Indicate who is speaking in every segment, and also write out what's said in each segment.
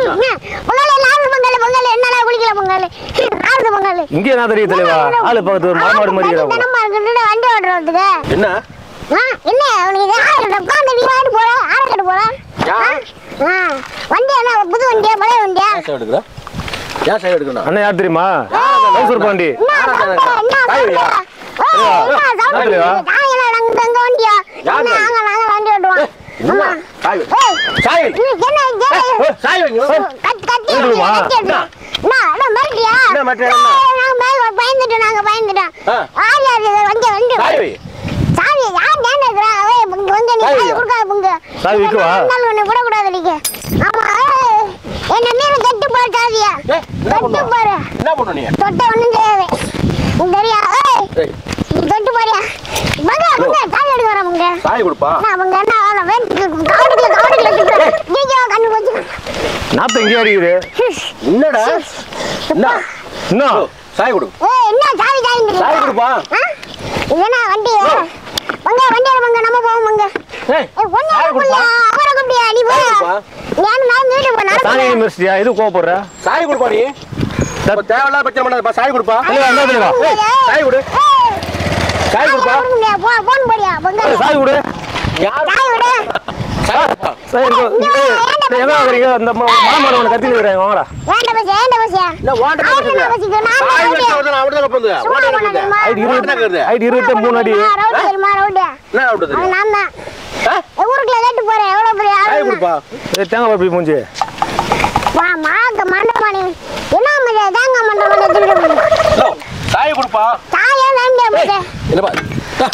Speaker 1: பொங்கல் நாலு பொங்கல் பொங்கல் என்னால குளிக்கல பொங்கல் நாலு பொங்கல்
Speaker 2: இங்கே என்ன தெரியும் தலைவா ஆளு பக்கத்து ஒரு மலை மாடு மாதிரி இருக்கிறாங்க
Speaker 1: தினமா இருக்குன்னு வண்டி ஓட்டுறதுக்கு
Speaker 3: என்ன
Speaker 1: ஆ, என்ன அவனுக்கு இது ஆறு உட்காந்து நீ வாட்டு போற ஆறு கட்டு போற
Speaker 3: யார்?
Speaker 1: ஆ, வண்டி என்ன புது வண்டியா பழைய வண்டியா
Speaker 3: ஏன் சைடு எடுக்கிற ஏன் சைடு எடுக்கணும்
Speaker 2: அண்ணன் யார் தெரியுமா மைசூர் பாண்டி
Speaker 1: என்ன சவுண்டு? என்ன சவுண்டு? ஏய், என்ன சவுண்டு?
Speaker 2: யாருலையா?
Speaker 1: நாங்கெல்லாம் நாங்க எங்க வண்டியா
Speaker 3: யாரு?
Speaker 1: நாங்க நாங்க வண்டி ஓட்டுவோம் ஆமா
Speaker 3: சாய்
Speaker 1: ஏய்,
Speaker 3: சாய்
Speaker 1: நீ என்ன இங்க
Speaker 3: சாய் வைங்க
Speaker 1: கத்தி கத்தி
Speaker 2: ஏறுமா?
Speaker 1: கத்தி எடுத்து. என்ன, என்ன மிரட்டியா?
Speaker 3: என்ன மிரட்டுற,
Speaker 1: ஏய்,
Speaker 3: என்ன?
Speaker 1: நாங்க மேல பயந்துட்டோம், நாங்க பயந்துட்டோம்.
Speaker 3: ஆ.
Speaker 1: யார் யார் இது? வண்டி, வண்டி.
Speaker 3: சாய் வை
Speaker 1: சாவி, யார் ஞாபகம் இருக்கிறா? ஏய், புங்கு, வந்து நீ
Speaker 3: சாவி
Speaker 1: சாவி
Speaker 3: வை.
Speaker 1: கொடுக்காத, புங்கு.
Speaker 2: சாவி விக்கவா?
Speaker 1: ஒரு நாள் உன்னை விடக்கூடாது நீங்க. ஆமா, ஏய், என்ன மீறி கெட்டு போற சாவியா?
Speaker 3: ஏய், என்ன
Speaker 1: கெட்டு
Speaker 3: பண்ணுவ?
Speaker 1: போற.
Speaker 3: என்ன பண்ணு நீ
Speaker 1: தொட்ட ஒண்ணும் தெரியாது. உனக்கு தெரியா? ஏய்,
Speaker 3: ஏய்
Speaker 1: நீ தொட்டு போறியா? புங்கு, புங்கு, சாவி எடுக்க வரேன், புங்கு.
Speaker 3: சாய் கொடுப்பா
Speaker 1: என்ன, புங்கு, என்ன, அவனை வேண்டிட்டு, காவடிக்குள்ள, காவடிக்குள்ள சுத்துற. ஐயோ, கண்ணு போச்சு.
Speaker 2: நாத்தம் இங்கே அடிக்குது
Speaker 3: என்னடா என்ன
Speaker 2: என்ன
Speaker 3: ஓ, சாய் கொடு
Speaker 1: ஏய், என்ன சாவி சாவின்னு
Speaker 3: சாய் கொடுப்பா
Speaker 1: ஆ? இது என்ன வண்டி மங்க வண்டி மங்க நம்ம போவோம் மங்க
Speaker 3: ஏய்
Speaker 1: ஏய், ஒண்ணு
Speaker 3: சாய்
Speaker 1: கூப்பிடலையா?
Speaker 3: கொடுப்பா
Speaker 1: அவரை கூப்பிட்டியா? நீ போ.
Speaker 3: சாய் கொடுப்பா.
Speaker 1: நான் நான் வீட்டுக்கு போ, நடந்து
Speaker 2: தானே
Speaker 1: போ.
Speaker 2: மிரிச்சியா இது கோவப்படுற
Speaker 3: சாய் கொடுப்பா நீ இப்ப தேவையில்லாத பிரச்சனை பண்ணாதப்பா சாய் கொடுப்பா
Speaker 2: தலைவா என்ன தலைவா
Speaker 1: ஏய்,
Speaker 3: சாய் கொடு
Speaker 1: ஏய்,
Speaker 3: சாய் கொடுப்பா
Speaker 1: கொடுக்க முடியாது. போ, போன் போடியா, மங்க.
Speaker 2: ஏய், சாவி கொடு
Speaker 3: யார்
Speaker 1: சாய் விடு.
Speaker 3: சாய் கொடுப்பா
Speaker 2: சாவி இருக்கு. ஏய், ஏய், எங்க வாங்குறீங்க இந்த மாமாட உனக்கு கத்தி நிற்கிறேன் வாங்கடா
Speaker 1: ஏன்டா பஸ், ஏன்டா பஸ்யா?
Speaker 3: என்ன வாண்ட
Speaker 1: அவரு என்ன பஸ்ஸுக்கு? நான் தான்
Speaker 3: சாய்
Speaker 1: ரவுடி.
Speaker 3: வச்சா அவர்தான் அவர்தான் கப்பந்து
Speaker 1: சும்மா
Speaker 3: வாண்ட
Speaker 1: போனா
Speaker 3: கப்பந்து
Speaker 1: தெரியுமா?
Speaker 2: ஐடி இருபத்தி
Speaker 3: இருக்குது.
Speaker 2: ஐடி இருபத்தி மூணு அடி
Speaker 1: நான் ரவுடி தெரியுமா, ரவுடி.
Speaker 3: என்ன விடுது
Speaker 1: அவன் நான் தான்.
Speaker 3: ஆ?
Speaker 1: ஊருக்குள்ள கேட்டு போறேன் எவ்வளவு பெரிய
Speaker 3: சாய்
Speaker 1: ஆளு
Speaker 3: கொடுப்பா
Speaker 2: ஏய், தேங்காய் பாப்பி மூஞ்சி
Speaker 1: வா மாக்க மண்டபாணி என்ன மண்டை தேங்க மண்டபாணி திருடு
Speaker 3: ஹலோ சாய் கொடுப்பா
Speaker 1: தாயே வேண்டிய மண்டை
Speaker 3: என்னப்பா ஆ.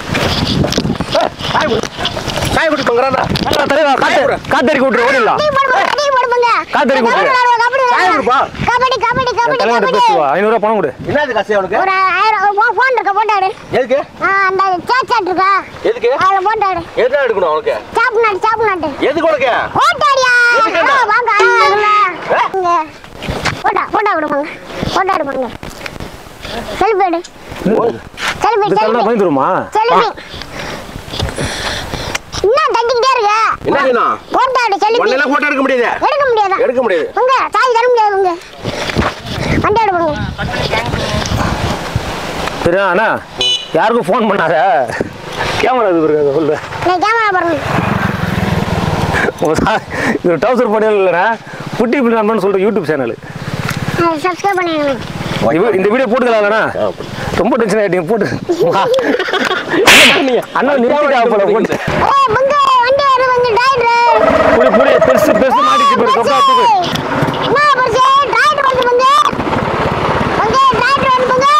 Speaker 3: ஏய், சாய் கொடு சாய் கொடு பங்கறானா
Speaker 2: தலைவா காத்து காத்தடிக்க விட்டுரு ஓடிடலாம்
Speaker 1: டீ போடுங்க டீ போடுங்க
Speaker 2: காத்தடி கூப்பிடு.
Speaker 1: கபடி
Speaker 3: சாய் கொடுப்பா
Speaker 1: கபடி கபடி கபடி
Speaker 2: தலைவன்
Speaker 1: கபடி
Speaker 2: பேசுவா ஐநூறுரூவா பணம் கொடு
Speaker 3: என்னது காசு அவனுக்கு
Speaker 1: ஒரு ஆயிரம் போன் இருக்க போட்டாடு
Speaker 3: எதுக்கு
Speaker 1: அந்த சேச்சாட் இருக்கா
Speaker 3: எதுக்கு
Speaker 1: அதுல போட்டாடு
Speaker 3: எதுனா எடுக்கணும் அவனுக்கு
Speaker 1: சாப்பு நாட்டு சாப்பு நாட்டு
Speaker 3: எதுக்கு உனக்கு
Speaker 1: போட்டாடியா
Speaker 3: எதுக்குடா?
Speaker 1: ஆ, வாங்க அழகா இருக்குல்ல
Speaker 3: ஆ?
Speaker 1: இங்க. போட்டா போட்டா கொடுப்பாங்க போட்டா எடுப்பாங்க செல்ஃபி எடு செல்ஃபி
Speaker 2: இது தள்ளா
Speaker 1: செல்ஃபி
Speaker 2: பயந்துருமா
Speaker 1: செல்ஃபி என்ன தட்டிக்கிட்டே இருக்க
Speaker 3: என்ன வேணும்
Speaker 1: போட்டா எடு செல்ஃபி
Speaker 3: ஒன்னெல்லாம் போட்டோ எடுக்க முடியாது
Speaker 1: எடுக்க முடியாதா
Speaker 3: எடுக்க முடியாது
Speaker 1: உங்க சாய் தர முடியாது உங்க வண்டி எடுப்பாங்க
Speaker 2: சரி அண்ணா யாருக்கும் ஃபோன் பண்ணாத கேமரா இது இருக்காது சொல்லு
Speaker 1: நான் கேமரா பாருங்க
Speaker 2: உன் சா- இது டவுசர் பண்ணியல் இல்லைண்ணா குட்டி இப்படி நண்பன் சொல்கிற யூடியூப் சேனல்
Speaker 1: சப்ஸ்கிரைப் பண்ணிடுங்க
Speaker 2: இந்த வீடியோ போட்டுக்கலாம்ண்ணா ரொம்ப டென்ஷன் ஆகிட்டீங்க போட்டு அண்ணா நிறுத்திட்டா போல போட்டு
Speaker 1: ஏய் பங்க வண்டி வர வந்து டிரைவர்
Speaker 2: புடி புடி பெருசு பெருசு மாடிச்சு போய் கொக்கா தூக்கு
Speaker 1: என்ன பர்ஸ் டிரைவர் வந்து பங்க பங்க டிரைவர் வந்து பங்க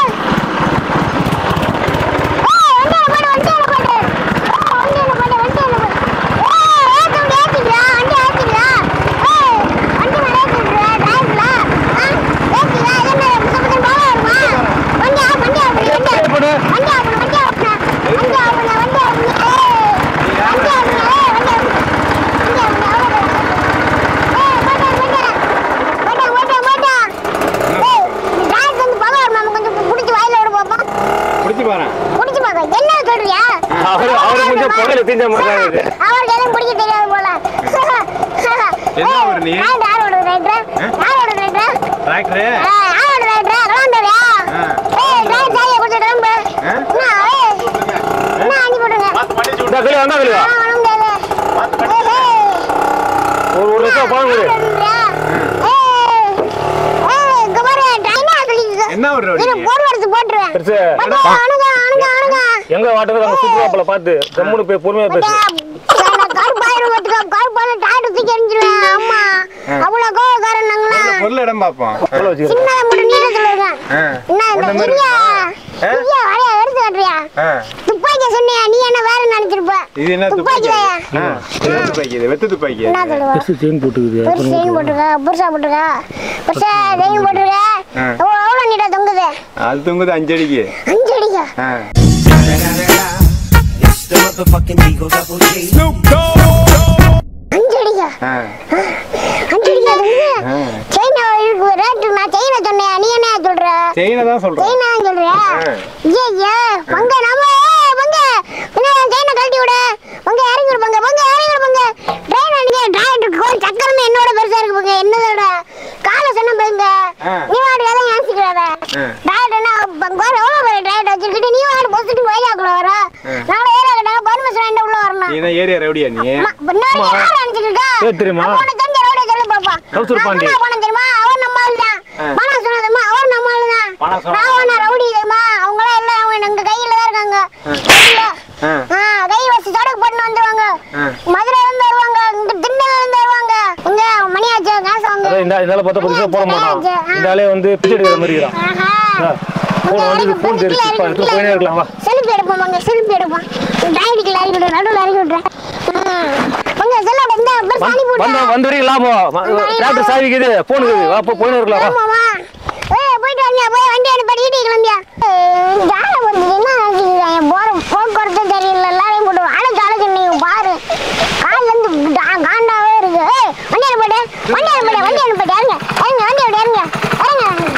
Speaker 1: ஏய் வண்டியில போடு வண்டியில போடு ஏய், வண்டியில போடு வண்டியில போடு ஏய் ஏத்த வண்டி ஏத்திடுறா வண்டி ஏத்திடுறா ஏய் வண்டி மேல ஏத்திடுறா டிரைவர்ல ஆ ஏத்திடுறா என்ன முசபத்தன் போக வருமா வண்டி ஆஃப் வண்டி ஆஃப் பண்ணு வண்டி ஆஃப்
Speaker 2: போடு.
Speaker 1: வண்டி ஆஃப் பண்ணு வண்டி ஆஃப் பண்ணு வண்டி ஆஃப் பண்ணு வண்டி ஆஃப் பண்ணு ஏய் வண்டி ஆஃப் பண்ணு ஏய் வண்டி ஆஃப் பண்ணு வண்டி ஆஃப் பண்ணு அவ்வளோ ஏய் போட்டா போட்டா போட்டா போட்டா போட்டா ஏய் டிரைவர் வந்து போக வருமா நம்ம கொஞ்சம் புடிச்சு வாயில விட பாப்போம்
Speaker 3: பிடிச்சி பாரு
Speaker 1: புடிச்சு பாக்க என்ன சொல்றியா
Speaker 2: அவரு அவரு கொஞ்சம் புகையில தீஞ்ச மாதிரி தான் இருக்கு
Speaker 1: அவருக்கு எதுவும் பிடிக்க தெரியாது போல
Speaker 3: என்ன ஒரு நீ?
Speaker 1: யார் யாரோட ரைட்டர் யாரோட ரைட்டர்
Speaker 3: டிராக்டர்
Speaker 1: யாரோட ரைட்டர் கிளம்புறியா ஏய் டிரைவர் சாவியை கொடுத்து கிளம்பு என்ன ஏய் என்ன அனுப்பி விடுங்க
Speaker 2: இந்த வெளியே வந்தா வெளியே
Speaker 1: நான் வர முடியாது ஏய், ஏய்.
Speaker 2: ஒரு ஒரு லட்சம் பணம் கொடு
Speaker 3: என்ன ஒரு ரோடு நீ?
Speaker 2: பெருசு எங்க வாட்டுறது அங்க சுற்றுலாப்பில் பார்த்து கம்முனு போய் பொறுமையா பேசு
Speaker 3: பொருள் இடம் பார்ப்போம்
Speaker 2: எவ்வளோ வச்சுக்கிறேன்
Speaker 3: ஆ. ஒண்ணு மாதிரி ஆ.
Speaker 1: துப்பாக்கி சொன்னியா நீ என்ன வேற நினைச்சிருப்ப
Speaker 3: இது என்ன துப்பாக்கி
Speaker 1: துப்பாக்கியா?
Speaker 3: ஆ, இது துப்பாக்கி இது வெத்து துப்பாக்கி
Speaker 1: என்ன சொல்லுவ
Speaker 2: பெருசு செயின் போட்டுக்குது
Speaker 1: பெருசு செயின் போட்டிருக்க புருஷா போட்டிருக்க புருஷா செயின் போட்டிருக்க
Speaker 3: ஆ.
Speaker 1: எவ்வளவு எவ்வளவு நீட்டா தொங்குது
Speaker 3: அது தொங்குது அஞ்சடிக்கு
Speaker 1: அஞ்சு அடிக்கா
Speaker 3: ஆ.
Speaker 4: It's the motherfucking Eagle Double G.
Speaker 1: அஞ்சு அடிக்கா
Speaker 3: ஆ.
Speaker 1: அஞ்சு அடிக்கா தொங்குது
Speaker 3: ஆ.
Speaker 1: செயின் இருக்கு ரேட்டு நான் செயினை சொன்னேன் நீ என்ன சொல்ற
Speaker 3: செயினை தான் சொல்றேன்
Speaker 1: செயினா சொல்றியா
Speaker 3: ஆ.
Speaker 1: ஐயா பங்க நம்ம ஏய், பங்க பங்க செயினை கழட்டி விடு பங்க இறங்கி விடு பங்க பங்க இறங்கி விடு பங்க ட்ரெயின் அடிக்க டிரைவருக்கு கோல் சக்கரமே என்னோட பெருசா இருக்கு பங்க என்னது
Speaker 3: ஆ.
Speaker 1: நீ வாடி எதை யோசிக்கிறாத
Speaker 3: ஆ.
Speaker 1: டாக்டர் என்ன பங்கோர் எவ்வளவு பெரிய டாக்டர் வச்சுக்கிட்டு நீ வாடி பொசுட்டு வழியாக்குள்ள வர நாங்க ஏரியா கிட்ட பர்மிஷன் வாங்கிட்டு உள்ள வரணும்
Speaker 3: நீ தான் ஏரியா ரவுடியா நீ
Speaker 1: அம்மா, பின்னாடி
Speaker 2: அம்மா.
Speaker 1: யார் நினைச்சிட்டு இருக்கா?
Speaker 2: ஏன் தெரியுமா?
Speaker 1: அப்ப உனக்கு தெரிஞ்ச ரோட சொல்லு பாப்பா.
Speaker 2: கவுசூர்
Speaker 1: நான்
Speaker 2: பாண்டி.
Speaker 1: சொன்னா போனேன் தெரியுமா? அவன் நம்ம ஆளுதான்.
Speaker 3: ஆ.
Speaker 1: பணம் சொன்னதுமா, அவன் நம்ம ஆளுதான்.
Speaker 3: பணம் சொன்னது.
Speaker 1: நான் உன்னை ரவுடி தெரியுமா? அவங்களாம் எல்லாம் அவங்க எங்க கையில தான் இருக்காங்க. கையில.
Speaker 3: ஆ.
Speaker 1: ஆ, கை வச்சு சடக்கு போட்டுன்னு வந்துருவாங்க.
Speaker 3: ஆ.
Speaker 1: மதுரையில இருந்து வருவாங்க, இங்க திண்டுக்கல்ல இருந்து வருவாங்க. இங்க மணியாச்சு, காசு வாங்க.
Speaker 2: அதான் இந்த இந்த ஆளை பார்த்தா புதுசாக போட மாட்டான் இந்த ஆளே வந்து பிச்சை எடுக்கிற மாதிரி இருக்கிறான்
Speaker 1: ஆஹா.
Speaker 2: ஃபோன் வந்து ஃபோன் தெரிச்சு இப்போ எடுத்து போயினே இருக்கலாம் வா
Speaker 1: செல்ஃபி எடுப்போம் வாங்க செல்ஃபி எடுப்போம் டைரிக்குள்ள இறக்கி விடுறேன் நடுவில் இறக்கி விடுறேன் உங்க செல்ல இந்த பேர் சாணி போட்டு
Speaker 2: வந்த வந்த வரைக்கும் லாபம் டிராக்டர் சாவிக்குது ஃபோன் இருக்குது வா போ போயினே இருக்கலாம் வா
Speaker 1: ஆமாமா ஏய் போயிட்டு வாங்க போய் வண்டி அனுப்பி வீட்டுக்கு கிளம்பியா ஜால வந்து என்ன நினைக்கிறீங்க போற போக்குவரத்து தெரியல எல்லாரையும் போட்டு அழைச்சு அழைச்சு நீங்க பாரு கால்ல இருந்து கா- காண்டாவே இருக்கு ஏய் வண்டி அனுப்பிட்டு வண்டி அனுப்பிட்டு வண்டி அனுப்பிட்டு இறங்க இறங்க வண்டி விட்டு இறங்க இறங்க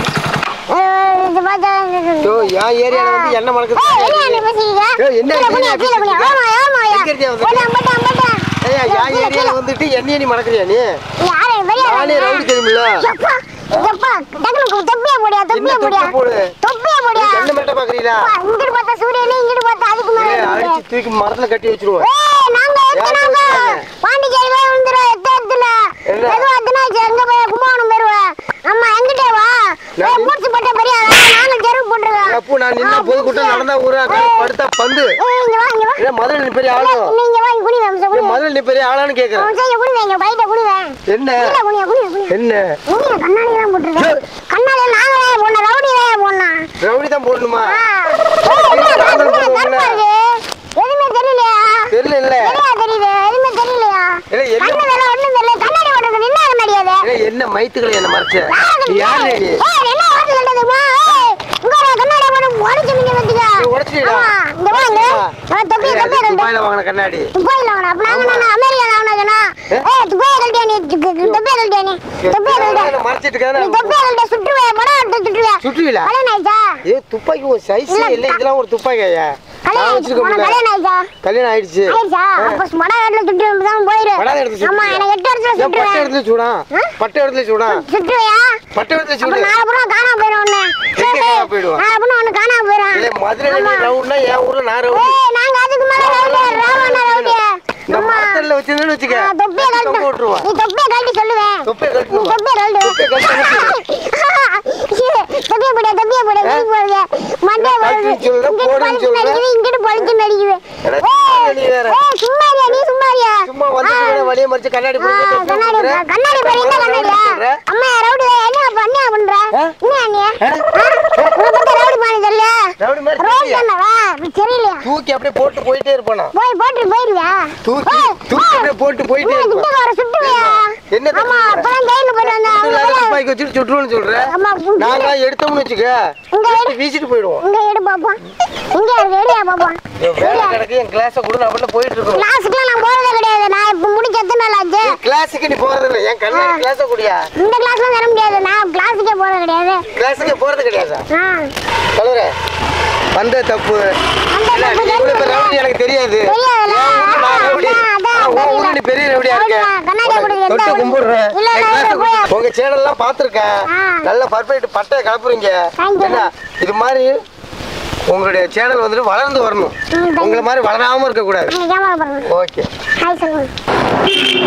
Speaker 1: அஹ் இது பார்த்தா
Speaker 3: ஐயோ என் ஏரியால வந்து என்ன மணக்குது
Speaker 1: ஏய், என்ன என்ன பேசுறீங்க?
Speaker 3: ஏய், என்ன
Speaker 1: கீழே குனியா,
Speaker 3: என்ன
Speaker 1: கீழே குனியா.
Speaker 3: பேசுறீங்க?
Speaker 1: ஆமா, ஆமாய்யா.
Speaker 3: எங்கிருந்தே வந்து?
Speaker 1: போட்டான், போட்டான், போட்டான்.
Speaker 3: ஐயா
Speaker 1: கீழே,
Speaker 3: என்
Speaker 1: கீழே,
Speaker 3: ஏரியால
Speaker 1: கீழே.
Speaker 3: வந்துட்டு என்னைய நீ மணக்குறியா நீ
Speaker 1: யாரு, பெரிய
Speaker 3: நானே
Speaker 1: ஆளா?
Speaker 3: ரவுடி தெரியுமில்ல
Speaker 1: எப்பா, எப்பா, டக்குனு தொப்பியை போடுயா, தொப்பியை
Speaker 3: என்ன
Speaker 1: போடுயா.
Speaker 3: தொப்பி போடு?
Speaker 1: தொப்பியை போடுயா.
Speaker 3: என்ன மட்டும் பாக்குறீங்களா
Speaker 1: அப்பா, இங்கிட்டு பார்த்தா சூரியனு, இங்கிட்டு பார்த்தா அதுக்கு மேல
Speaker 3: ஏய்,
Speaker 1: இருக்குது.
Speaker 3: அடிச்சு தூக்கி மரத்துல கட்டி வச்சிருவோம்
Speaker 1: ஏய், நாங்க
Speaker 3: யார்
Speaker 1: எத்தனாங்க?
Speaker 3: பேசுறாங்க?
Speaker 1: பாண்டிச்சேரி போய் விழுந்துரும், எத்த எத்துல.
Speaker 3: என்ன?
Speaker 1: எதுவும் எத்தனாச்சு, எங்க போய் கும்பகோணம் போயிருவேன். அம்மா, எங்கிட்டே வா.
Speaker 3: நான்
Speaker 1: ஏய், மூச்சு போட்ட பெரிய ஆளா, நானும் செருப்பு போட்டிருக்கேன்.
Speaker 3: அப்போ நான் நின்னா
Speaker 1: ஆ,
Speaker 3: பொதுக்கூட்டம்
Speaker 1: மூச்சு.
Speaker 3: நடந்தா ஊரா
Speaker 1: ஏய்,
Speaker 3: படுத்தா பந்து
Speaker 1: ஏய், இங்க வா, இங்க வா.
Speaker 3: ஏன் மதுரை நீ பெரிய ஆளு
Speaker 1: நீங்க வா, இங்க குனிங்க, அம்சம்,
Speaker 3: ஏன்
Speaker 1: குனிங்க.
Speaker 3: மதுரை நீ பெரிய ஆளான்னு கேக்குறேன்
Speaker 1: அவன் செய்ய குனிவேன், பைட்ட குனிவேன்.
Speaker 3: என்ன
Speaker 1: கீழே குனிய, குனிய, குனிய.
Speaker 3: என்ன
Speaker 1: குனிய, கண்ணாடி தான் போட்டிருக்கேன். கண்ணாடி நாங்க தான் போடணும், ரவுடி தான் போடணும்.
Speaker 3: ரவுடி தான் போடணுமா
Speaker 1: ஆ. ஏய், என்ன காசு கூட கருப்பா இருக்கு. எதுவுமே தெரியலையா?
Speaker 3: தெரியல இல்ல
Speaker 1: தெரியலையா தெரியுது, எதுவுமே தெரியலையா?
Speaker 3: இல்ல, என்ன-
Speaker 1: கண்ணு வேலை ஒண்ணும் தெரியல, கண்ணாடி போட்டிருக்கு, நின்னா கண்ணாடி அது.
Speaker 3: ஏய், என்ன மைத்துக்களை என்ன மறைச்ச
Speaker 1: யாருக்கு
Speaker 3: நீ யாரு நீ
Speaker 1: ஏய், என்ன வார்த்தை சொல்றதுமா? ஏய், இங்க வா, கண்ணாடி போட்டு உடைச்சு மிஞ்சு வந்துக்க.
Speaker 3: நீ உடைச்சிட்டியா?
Speaker 1: ஆமா, இங்க வா, இங்க. அவன் தொப்பியை,
Speaker 3: ஏய், அது
Speaker 1: தொப்பியை கழட்டு.
Speaker 3: துபாயில வாங்கின கண்ணாடி
Speaker 1: துபாயில வாங்கினா, அப்ப நாங்க என்ன அமெரிக்கால வாங்கினதுனா? ஏய், துபாயை கழட்டியா நீ, து- து- தொப்பியை கழட்டியா நீ? தொப்பியை கழட்டு.
Speaker 3: என்ன மறைச்சிட்டு
Speaker 1: நீ
Speaker 3: இருக்கானே
Speaker 1: தொப்பியை கழட்ட, சுட்டுருவேன், படம் எடுத்து சுட்டுருவேன்.
Speaker 3: சுற்றுவீல
Speaker 1: கல்யாணம் ஆயிடுச்சா?
Speaker 3: ஏ துப்பாக்கி ஒரு சைஸ்
Speaker 1: இல்ல,
Speaker 3: இல்ல இதெல்லாம் ஒரு துப்பாக்கி ஐயா
Speaker 1: கல்யாணம்
Speaker 3: நான்
Speaker 1: ஆயிடுச்சு.
Speaker 3: வச்சிருக்க
Speaker 1: உனக்கு
Speaker 3: முடியல
Speaker 1: கல்யாணம் ஆயிடுச்சா?
Speaker 3: கல்யாணம் ஆயிடுச்சு
Speaker 1: ஆயிடுச்சா? அப்ப படம் எடுத்து சுட்டுட்டு தான் போயிரு.
Speaker 3: படாத எடுத்து
Speaker 1: ஆமா,
Speaker 3: சுற்றுவியா?
Speaker 1: எனக்கு எட்டு இடத்துல
Speaker 3: ஏன் பட்டை
Speaker 1: சுட்டுருவேன்.
Speaker 3: இடத்துல சூடா பட்டை இடத்துல சூடா
Speaker 1: சுட்டுருவியா?
Speaker 3: பட்டை இடத்துல
Speaker 1: அப்ப
Speaker 3: சூடு
Speaker 1: நாலு புறம் காணாம போயிரும் ஒண்ணு.
Speaker 3: எங்க காணாம போயிடுவா?
Speaker 1: நாலு புறம் ஒண்ணு காணாம போயிரும்.
Speaker 3: இல்ல மதுரையில நீ
Speaker 1: ஆமா.
Speaker 3: ரவுண்ட்னா என் ஊர்ல நான் ரவுண்ட்
Speaker 1: ஏய், நாங்க அதுக்கு மேல ரவுடி, ராவண ரவுடி.
Speaker 3: இந்த
Speaker 1: ஆமா.
Speaker 3: மரத்தடியில வச்சிருந்தேன்னு வச்சுக்க
Speaker 1: ஆ, தொப்பியை
Speaker 3: கட்டி
Speaker 1: கழட்டு.
Speaker 3: தொங்க விட்டுருவான்
Speaker 1: நீ தொப்பியை கழட்டி சொல்லுவேன்.
Speaker 3: தொப்பியை
Speaker 1: நீ
Speaker 3: கட்டணுமா
Speaker 1: தொப்பியை கழட்டு.
Speaker 3: தொப்பியை கழட்டு
Speaker 1: தொப்பியை போடு, தொப்பியை போடு,
Speaker 3: ஆ?
Speaker 1: வெளிய போடுங்க. மண்டையை
Speaker 3: கழட்டி
Speaker 1: போடுது.
Speaker 3: சொல்லுற,
Speaker 1: இங்கிட்டு
Speaker 3: போடுன்னு
Speaker 1: பளிச்சுன்னு
Speaker 3: சொல்லுற.
Speaker 1: அடிக்குது, இங்கிட்டு பளிச்சுன்னு அடிக்குது.
Speaker 3: எடா,
Speaker 1: ஏய்,
Speaker 3: நீ வேற.
Speaker 1: ஏய், சும்மா இருயா, நீ சும்மா இருயா.
Speaker 3: சும்மா வந்து
Speaker 1: ஆ.
Speaker 3: வழிய மறிச்சு கண்ணாடி
Speaker 1: ஆ,
Speaker 3: போட்டு தொப்பி
Speaker 1: கண்ணாடி
Speaker 3: போட்டுற.
Speaker 1: பா- கண்ணாடி பாரு, இந்த கண்ணாடியா?
Speaker 3: சொல்ற?
Speaker 1: அம்மா, ரவுடி தான். என்ன அப்ப அண்ணியா பண்ற?
Speaker 3: ஆ?
Speaker 1: என்ன அண்ணியா?
Speaker 3: ஆ?
Speaker 1: ஆ? உன்னை பத்தி ரவுடி பாணி தெரியல?
Speaker 3: ரவுடி மாதிரி
Speaker 1: ரோட்
Speaker 3: தெரியலையா?
Speaker 1: தானவா? இப்படி தெரியலையா?
Speaker 3: தூக்கி அப்படியே போட்டு போயிட்டே இருப்பானா
Speaker 1: போய் போட்டு போயிருவியா?
Speaker 3: தூக்கி
Speaker 1: ஏய்,
Speaker 3: தூக்கி
Speaker 1: ஏய்,
Speaker 3: அப்படியே போட்டு போயிட்டே
Speaker 1: உன்னை
Speaker 3: இருப்பான்
Speaker 1: கிட்ட வர சுட்டுவியா?
Speaker 3: என்ன
Speaker 1: ஆமா,
Speaker 3: தூக்கி வர?
Speaker 1: அப்பதான் ஜெயிலுக்கு போயிட்டு வந்தேன்.
Speaker 3: இது இல்லாத
Speaker 1: அவங்க
Speaker 3: துப்பாக்கி வச்சுட்டு சுட்டுருவோம்னு சொல்ற
Speaker 1: ஆமா, உங்க-
Speaker 3: நாங்களாம் எடுத்தோம்னு வச்சுக்க
Speaker 1: உங்க
Speaker 3: எடுத்து வீசிட்டு போயிடுவோம்
Speaker 1: இங்க எடு பாப்போம். இங்க இருக்கு, எடுயா பாப்போம்.
Speaker 3: என் வேலை கிடக்கு என் கிளாஸை கூட நான் அப்படியே போயிட்டு இருக்கோம்
Speaker 1: கிளாஸுக்குலாம் நான் போறதே கிடையாது. நான் இப்ப முடிச்சு எத்தனை நாள் ஆச்சு?
Speaker 3: கிளாஸுக்கு நீ போறது இல்லை என் கல்யாண கிளாஸை கூடியா
Speaker 1: இந்த கிளாஸ்லாம் தர முடியாது. நான் கிளாஸுக்கே போறது கிடையாது.
Speaker 3: கிளாஸுக்கு போறது கிடையாதா
Speaker 1: ஆ.
Speaker 3: சொல்லுற வந்த தப்பு
Speaker 1: அந்த
Speaker 3: இல்ல,
Speaker 1: தப்பு
Speaker 3: நீ இவ்வளவு பெரிய
Speaker 1: தெரியுதுல?
Speaker 3: ரவுடி எனக்கு தெரியாது
Speaker 1: தெரியாதுல?
Speaker 3: என் ஊர்ல நான் ரவுடி.
Speaker 1: அதான், அதான்,
Speaker 3: ஆனா, உன்
Speaker 1: தெரியல.
Speaker 3: ஊர்ல நீ பெரிய ரவுடியா இருக்க
Speaker 1: ஆமா, கண்ணாடி கொடுக்குது, எந்த
Speaker 3: தொட்டு
Speaker 1: ரவுடி?
Speaker 3: கும்பிடுறேன்
Speaker 1: இல்ல,
Speaker 3: என்
Speaker 1: இல்ல,
Speaker 3: கிளாஸை
Speaker 1: இல்ல, போய்.
Speaker 3: கூட்டி- உங்க சேனல் எல்லாம் பாத்திருக்கேன்
Speaker 1: ஆ.
Speaker 3: நல்ல பர்ஃபெக்ட் பட்டையை கலப்புறீங்க
Speaker 1: Thank you.
Speaker 3: என்ன இது மாதிரி உங்களுடைய சேனல் வந்துட்டு வளர்ந்து வரணும்
Speaker 1: ம், thank you.
Speaker 3: உங்களை மாதிரி வளராம இருக்க கூடாது
Speaker 1: நீங்க கேமரா பாருங்க.
Speaker 3: ஓகே
Speaker 1: ஹாய் சொல்லுங்க.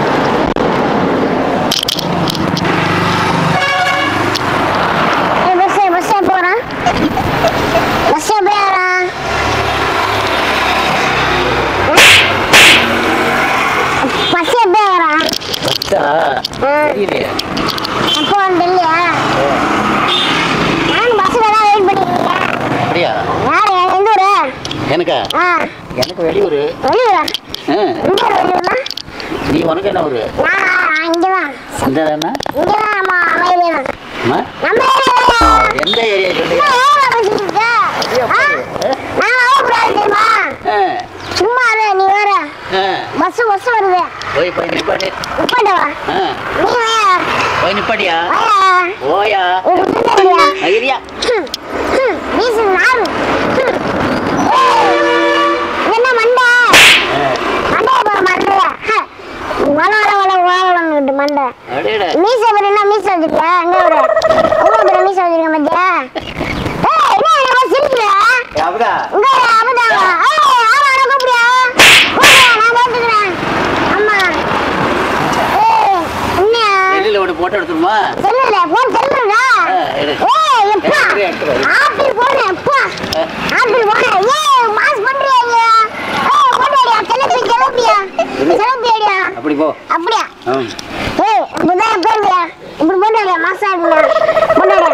Speaker 1: ஏய், பஸ் பஸ் எப்போ வரான்? பஸ் எப்படியா வரான்? பஸ் எப்படியா வரான்?
Speaker 2: தெரியலையே
Speaker 1: எப்போ வந்து இல்லையா? நானும் பஸ்ஸுக்கு தான் வெயிட் பண்ணிட்டு இருக்கேன்.
Speaker 5: அப்படியா
Speaker 1: யாரு? எந்த ஊரு?
Speaker 5: எனக்கா
Speaker 1: ஆ,
Speaker 5: எனக்கு வெளியூர்
Speaker 1: வெளியூரா?
Speaker 5: ஆ,
Speaker 1: எந்த ஊரு வெளியூர்னா?
Speaker 5: நீ உனக்கு என்ன ஊரு
Speaker 1: நான் இங்கதான்.
Speaker 5: இந்த தானே
Speaker 1: இங்கதான் நம்ம நம்ம ஏரியா தான்.
Speaker 5: அம்மா,
Speaker 1: நம்ம ஏரியா தான்.
Speaker 5: எந்த ஏரியா சொல்லு
Speaker 1: என்ன ஏரியா பேசிட்டு இருக்க? ஆ? நான் வரக்கூடாது தெரியுமா?
Speaker 5: ஆ,
Speaker 1: சும்மா இரு, நீ வேற.
Speaker 5: ஆ,
Speaker 1: பஸ் பஸ் வருது
Speaker 5: போய் போய் நிப்பாட்டி
Speaker 1: உட்காந்து வா
Speaker 5: ஆ,
Speaker 1: நீ வாயா
Speaker 5: போய் நிப்பாட்டியா
Speaker 1: வாயா
Speaker 5: ஓயா
Speaker 1: ஒரு குத்து இல்லையா
Speaker 5: ஐயா
Speaker 1: வீசு நாறு ஹம். ஏய், இது என்ன மண்டை மண்டைய பாரு மண்டைய ஹ. வள வள வள வள வளன்னு மண்டை
Speaker 5: அடேடா
Speaker 1: மீசை பாரு என்ன மீசை மீசை வச்சிருக்கியா எங்க ஒரு எவ்வளவு பெரிய மீசை வச்சிருக்க மத்தியா ஏய் என்ன என்ன சிரிக்கிற
Speaker 5: அப்படியா
Speaker 1: இங்க ஒரு அபதாங்க ஏய் ஆமா ஆமா கூப்பிடியா கூப்பிடியா நான் கேட்டுக்கிறேன் அம்மா ஏய் என்ன
Speaker 5: வெளியில ஒரு போட்டோ எடுத்துருமா
Speaker 1: செல்லுல போன் செல்லுடா
Speaker 5: ஆ, எடு.
Speaker 1: ஏய் எப்பா
Speaker 5: எடுத்துரு, எடுத்துரு.
Speaker 1: ஆப்பிள் போன் எப்பா ஆப்பிள் போன் ஏய் மாஸ் பண்றியா ஏய் போடுறியா செலப்பி செலப்பியா செலப்பியா
Speaker 5: அப்படி போ
Speaker 1: அப்படியா
Speaker 5: ம்.
Speaker 1: ஏய் இப்பதான் போடுறியா இப்படி போடுறியா மாசா இருந்தா போடுறியா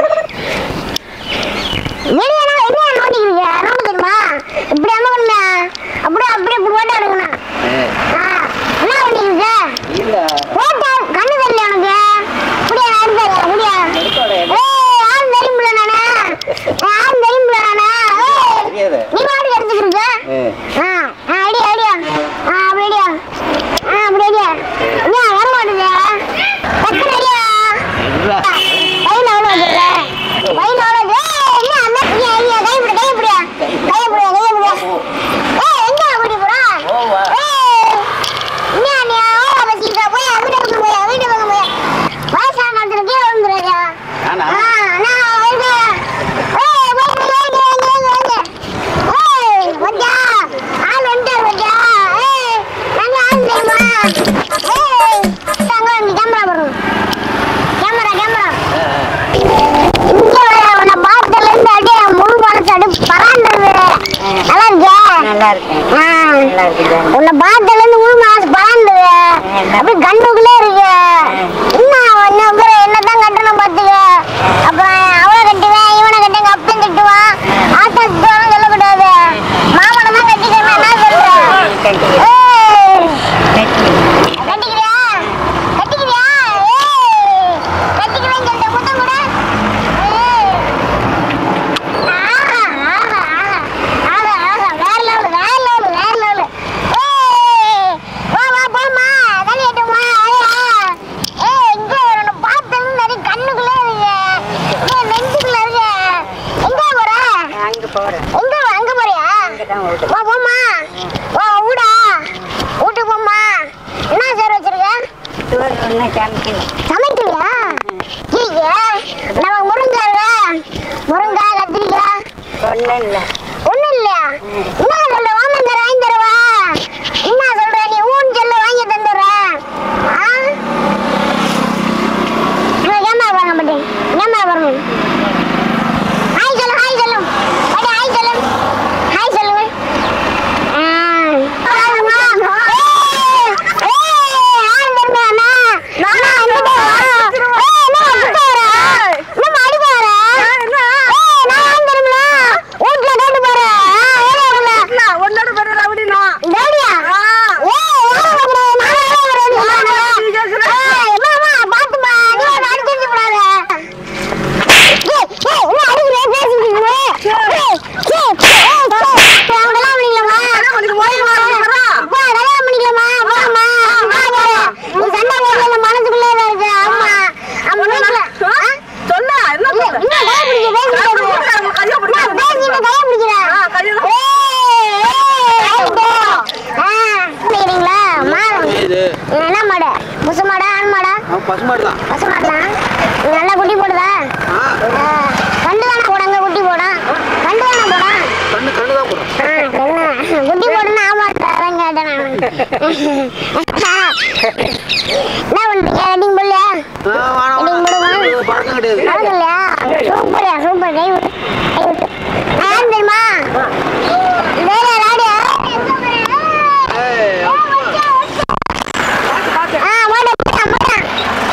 Speaker 1: வெளியே என்ன என்ன நோண்டிக்கிறீங்க நோண்டு தெரியுமா இப்படி அமக்கணும்னா அப்படியே அப்படியே இப்படி போட்டா எடுக்கணும்
Speaker 5: ஏ,
Speaker 1: ஆ, என்ன பண்ணிக்கிறீங்க
Speaker 5: இல்ல
Speaker 1: போட்டா கண்ணு தெரியல உனக்கு அப்படியே எடுத்தாரு அப்படியா
Speaker 5: எடுத்தோட எடு.
Speaker 1: ஏய் யாரும் தெரியுமில்ல நானு யாரும் தெரியுமில்ல நானு ஏய்,
Speaker 5: தெரியாது.
Speaker 1: நீ மாடி எடுத்துக்கிறீங்க
Speaker 5: ஏ,
Speaker 1: ஆ ஆ, ஐடியா ஐடியா ஆ அப்படி ஐடியா ஆ அப்படி ஐடியா என்ன வர மாட்டேங்குது டக்குனு ஐடியா
Speaker 5: எடுடா.
Speaker 1: கையில் எவ்வளோ வச்சிருக்க கையில் எவ்வளோ வச்சு ஏய், என்ன அந்த ஐயா ஐயா கை பிடி கை பிடியா கை பிடியா கை பிடியா ஏய் எங்க கூட்டி போறா
Speaker 5: போவா.
Speaker 1: ஏய் என்ன நீ ஓவரா பேசிக்கிட்ட போய் வீட்டு பக்கம் போய் வீட்டு பக்கம் போய் வயசான காலத்துல கீழே விழுந்துருக்கியா
Speaker 5: நானா?
Speaker 1: ஆ நான் இருக்கேன் ஏய் போய் போய் போய் போய் போய் ஏய் வந்தா ஆள் வந்துட்டார் வந்தா ஏய் நாங்க ஆள் தெரியுமா ஏய் தங்க நீ கேமரா போடுங்க கேமரா கேமரா
Speaker 5: ஆ, ஆ.
Speaker 1: இங்க வர உன்னை பார்த்ததுல இருந்து அப்படியே முழு மனசு அப்படியே பராண்டது நல்லா இருக்கே
Speaker 6: நல்லா இருக்கேன்
Speaker 1: ஆ.
Speaker 6: நல்லா இருக்குது
Speaker 1: உன்னை பார்த்ததுல இருந்து முழு மனசு பராண்டது அப்படியே கண்ணுக்குள்ளே இருக்கு இன்னும் ஒன்னு அப்புறம் என்னதான் கட்டணும் பாத்துக்க அப்புறம் அவளை கட்டுவேன் இவனை கட்டுங்க அப்பன் திட்டுவான் ஆத்தா திட்டுவான் சொல்லக்கூடாது மாமனை தான் கட்டிக்கணும் என்ன சொல்றேன்
Speaker 6: கட்டிக்கிறேன்.
Speaker 1: ஏய்
Speaker 6: நெத்தி.
Speaker 1: கட்டிக்கிறியா கட்டிக்கிறியா ஏய் கட்டிக்கிறேன்னு சொல்லிட்டு முத்தம் கொடு ஏய் ஆஹா ஆஹா ஆஹா ஆஹா வேற லெவல் வேற லெவல் வேற லெவல் ஏய் வா வா போம்மா தண்ணி ஏட்டுமா ஏய் இங்க ஒன்று பார்த்தது நிறைய கண்ணுக்குள்ளே இருக்கு ஏய் நெஞ்சுக்குள்ள இருக்கு எங்க போற
Speaker 6: அங்க போறேன்
Speaker 1: எங்க அங்க போறியா
Speaker 6: அங்கதான் ஓடுறேன்.
Speaker 1: வா போம்மா வா ஊடா வீட்டுக்கு போம்மா என்ன சார் வச்சிருக்க
Speaker 6: சோறு ஒண்ணு சமைக்கணும்
Speaker 1: சமைக்கலையா கீழே நம்ம முருங்காய் முருங்காய் கத்திரிக்காய்
Speaker 6: ஒண்ணும் இல்ல
Speaker 1: ஒண்ணும் இல்லையா என்ன சொல்ற வாமன் தர வாங்கி தருவா என்ன சொல்ற நீ ஊன் சொல்ல வாங்கி தந்துடுற ஆ கேமரா பாருங்க பட்டி கேமரா பாருங்க ஹாய் சொல்லு ஹாய் சொல்லு பட்டி ஹாய் சொல்லு ஹாய் சொல்லுங்க ஆ. பாருங்க. ஏய், ஏய், ஆள் தருமையாண்ணா. நானா அங்கிட்டு வா. ஏய், என்ன அங்கிட்டு வர? என்னம்மா அடிக்க வர? ஏய், நான் ஆள் தருமில்ல? வீட்டுல கேட்டு பாரு. ஆ, ஏழை இருக்குல்ல? ரவுடியா? ஏய், யாரை பார்க்குற? நானா தான் ரவுடி. ஏய், அம்மா, அம்மா, பாத்தும்மா. நீ வந்து அடிச்சிருச்சு கூடாது. ஏய், ஏய், என்ன அடிக்கிற? பேசிக்கிட்டு இருக்கியே. ஏய், ஏய், ஏய், ஏய், அவங்கெல்லாம் பண்ணிக்கலாமா? அப்பா, கல்யாணம் பண்ணிக்கலாமா? போம்மா. வா, போறே. நீ சண்டை போடுறதுல மனசுக்குள்ளே தான் இருக்கு. ஆமா. ஆமா, வீட்டுல. ஆ? இல்ல, இன்னும் கை பிடிக்க, பேசிக்கிட்டு இருக்கு. நான் பேசிக்கிட்டு கை பிடிக்கிறேன். ஏய், ஏய், ஆயிட்டு. ஆ, பிடிக்கிறீங்களா? மாடு.
Speaker 5: இது
Speaker 1: என்ன மாடு புசு மாடா ஆண் மாடா
Speaker 5: அவன் பசுமாடு தான்
Speaker 1: பசு மாடுதான் நல்லா குட்டி போடுதா
Speaker 5: ஆ,
Speaker 1: ஆ, கண்டு தானே போடாங்க குட்டி போடும் கண்டு தானே போடும்
Speaker 5: கண்ணு கண்ணு தான் போடும்
Speaker 1: ஆ, கண்ணு. குட்டி போடுன்னு ஆமா அதான் கேட்டேன் நான் என்ன பண்றீங்க ரெடிங் போடலையா
Speaker 5: ஆ, வேணாம்,
Speaker 1: ரெடிங் போடுவா
Speaker 5: வேணாம். பழக்கம் கிடையாது
Speaker 1: நடக்கு இல்லையா சூப்பரா சூப்பர் கை விட்டு கை விட்டு நான் யாரு தெரியுமா வேற ராடியா
Speaker 5: ஏய்,
Speaker 1: ஆ மாட்டேன் மாட்டேன் மாட்டேன்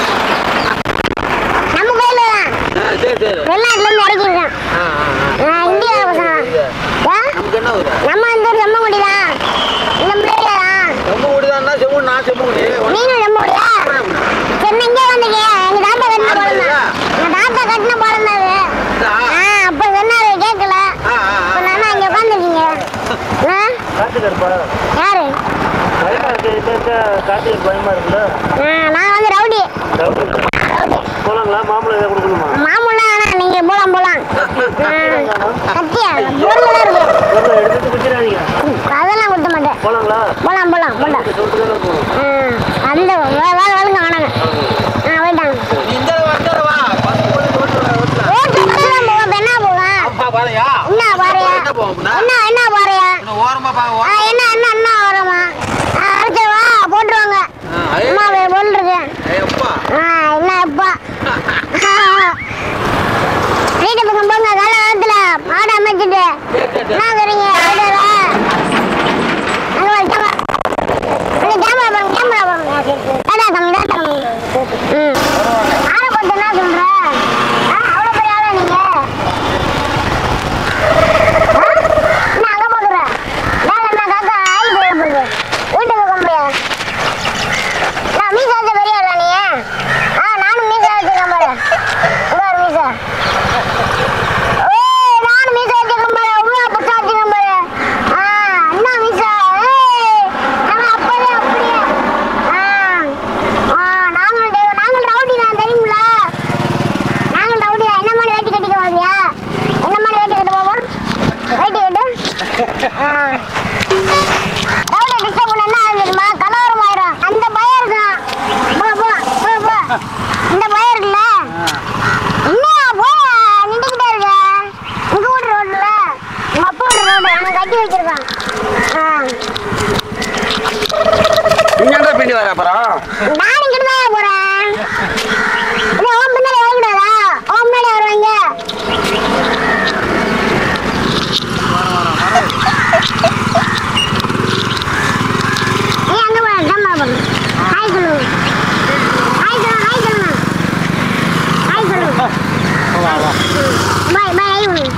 Speaker 1: நம்ம கோயில தான்
Speaker 5: ஆ, சரி சரி
Speaker 1: வெளிநாட்டுல இருந்து இறக்கிருக்கேன்
Speaker 5: ஆ, ஆ, ஆ.
Speaker 1: இந்தியா பசங்க ஏன்?
Speaker 5: நமக்கு என்ன ஊரு
Speaker 1: நம்ம இந்த ஊர் செம்மங்குடி தான் இந்த முறையில தான்
Speaker 5: செம்பு தான் செம்பு நான் செம்பு குடி
Speaker 1: நீங்களும் செம்மங்குடியா சென்னை இங்கே வந்தீங்க எங்க தாத்தா கட்டின போலம் தான் எங்க தாத்தா கட்டின போலம் தான் அது ஆ அப்ப சொன்னாரு கேட்கல
Speaker 5: ஆ, ஆ,
Speaker 1: இப்ப
Speaker 5: ஆ.
Speaker 1: நானும் இங்க உட்காந்துருக்கீங்க
Speaker 2: கார்த்திகர்ப்பா
Speaker 1: யாரு
Speaker 2: பயமா இருக்கு இப்ப இருக்க கார்த்திகர் பயமா இருக்குல்ல
Speaker 1: ஆ, நான் வந்து ரவுடி
Speaker 2: போலாங்களா மாம்பழம் எதாவது கொடுக்கணுமா
Speaker 1: மாமூலாம் வேணாம் நீங்க போலாம் போலாம் ஆ, கத்தியா பொருள் தான் இருக்கு
Speaker 2: எவ்வளோ எடுத்துட்டு குடிச்சிடாதீங்க
Speaker 1: அதெல்லாம் கொடுத்த மாட்டேன்
Speaker 2: போலாங்களா
Speaker 1: போலாம் போலாம் போலாம்
Speaker 2: சொல்லிட்டு தானே போகணும்
Speaker 1: ஆ, அந்த வேலை வேலைங்க வேணாங்க ஆ போயிட்டாங்க
Speaker 5: நீ இந்த வந்த
Speaker 1: இந்த பயம் இருக்குல்ல என்ன போய் நின்றுக்கிட்டே இருக்க உங்க வீட்டு ரோட்ல உங்க அப்பா வீட்டு ரோடு அவன் கட்டி வச்சிருக்கான் ஆ.
Speaker 3: நீ ஏன்டா பின்னாடி வர அப்புறம்
Speaker 1: நான் இங்கிட்டு தான் போறேன் இல்லை உன் பின்னாடி வரக்கூடாதா உன் முன்னாடி வருவாங்க நீ அங்க போற டம்மா போற ஹாய் சொல்லு ஹாய் சொல்லு ஹாய் சொல்லு ஹாய் சொல்லு பாய் பாய் ஹாய் சொல்லு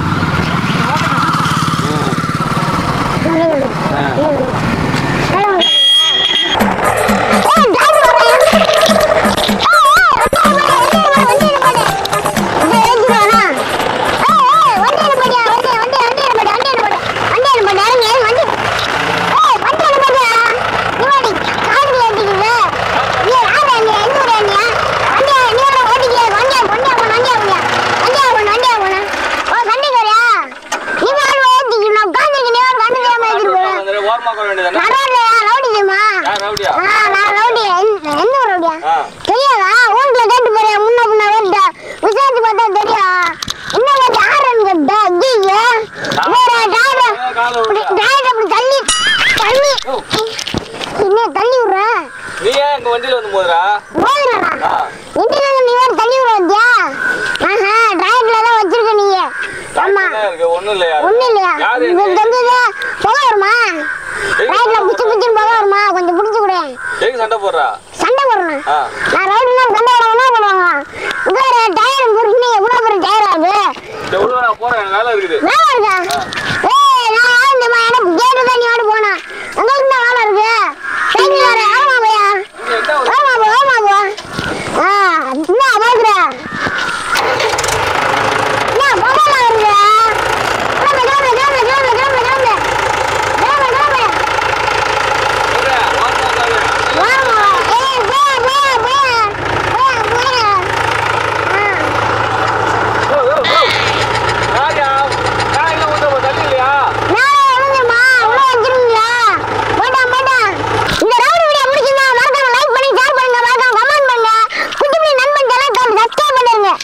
Speaker 5: ஓரமா உட்கார வேண்டியதானே
Speaker 1: ரவுடிமா
Speaker 5: யார் ரவுடியா
Speaker 1: நான் ரவுடி எந்த எந்த ஒரு ரவுடியா
Speaker 5: ஆ.
Speaker 1: தெரியாதா ஊர்ல கேட்டு போறியா முன்ன பின்ன வேண்டா விசாரிச்சு பார்த்தா தெரியும் என்ன கேட்டு ஆரன் கேட்ட ஐயோ வேற டிரைவர்
Speaker 5: காலை விடுடா.
Speaker 1: டிரைவர் அப்படி தள்ளி தள்ளி என்ன தள்ளி விடுற
Speaker 5: நீ ஏன் எங்க வண்டியில வந்து போதுரா
Speaker 1: போதுடா
Speaker 5: ஆ.
Speaker 1: இன்டர்ல நீ வேற தள்ளி விட வந்தியா ஆஹா டிரைவர்ல தான் வச்சிருக்க நீங்க ஆமா
Speaker 5: என்ன இருக்கு ஒண்ணும் இல்லையா
Speaker 1: ஒண்ணும் இல்லையா
Speaker 5: யாரு
Speaker 1: இது தந்தது புகை வருமா ரைட்ல புச்சு புச்சுன்னு புகை வருமா கொஞ்சம் புடிச்சு கூட
Speaker 5: எதுக்கு சண்டை போடுறா
Speaker 1: சண்டை போடணும்
Speaker 5: ஆ.
Speaker 1: நான் ரவுடினா சண்டை போட என்ன பண்ணுவாங்க இங்க ஒரு டயர் பொறுத்து எவ்வளவு பெரிய டயர் ஆகுது
Speaker 5: எவ்வளவு நான் போறேன் எனக்கு வேலை இருக்குது
Speaker 1: வேலை இருக்கா